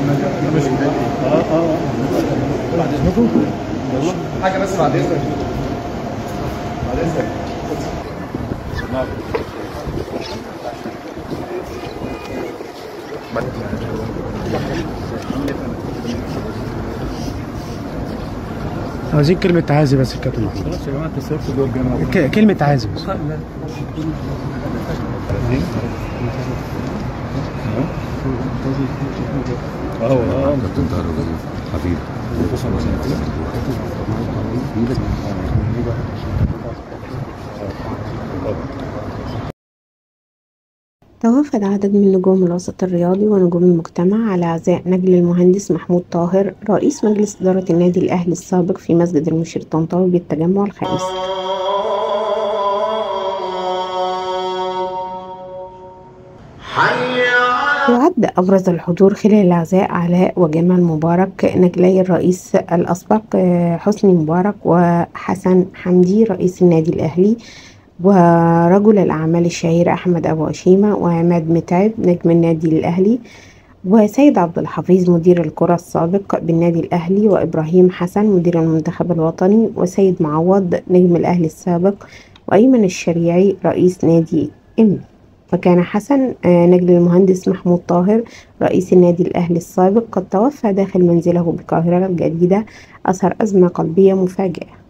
بعد اذنكم حاجه بس بعد اذنك بعد اذنك عاوزين كلمة تعازي بس الكابتن محمود خلاص يا جماعه انت صرت جوه الجامعه ك- كلمة تعازي بس اه اه كابتن طاهر الغزير حبيبي توافد عدد من نجوم الوسط الرياضي ونجوم المجتمع على عزاء نجل المهندس محمود طاهر رئيس مجلس إدارة النادي الأهلي السابق في مسجد المشير طنطاوي بالتجمع الخامس يعد أبرز الحضور خلال العزاء علاء وجمال مبارك نجلي الرئيس الأسبق آه، حسني مبارك وحسن حمدي رئيس النادي الأهلي ورجل الأعمال الشهير أحمد أبو هشيمة وعماد متعب نجم النادي الأهلي وسيد عبد الحفيظ مدير الكرة السابق بالنادي الأهلي وإبراهيم حسن مدير المنتخب الوطني وسيد معوض نجم الأهلي السابق وأيمن الشريعي رئيس نادي إم وكان حسن آه، نجل المهندس محمود طاهر رئيس النادي الأهلي السابق قد توفى داخل منزله بالقاهرة الجديدة أثر أزمة قلبية مفاجئة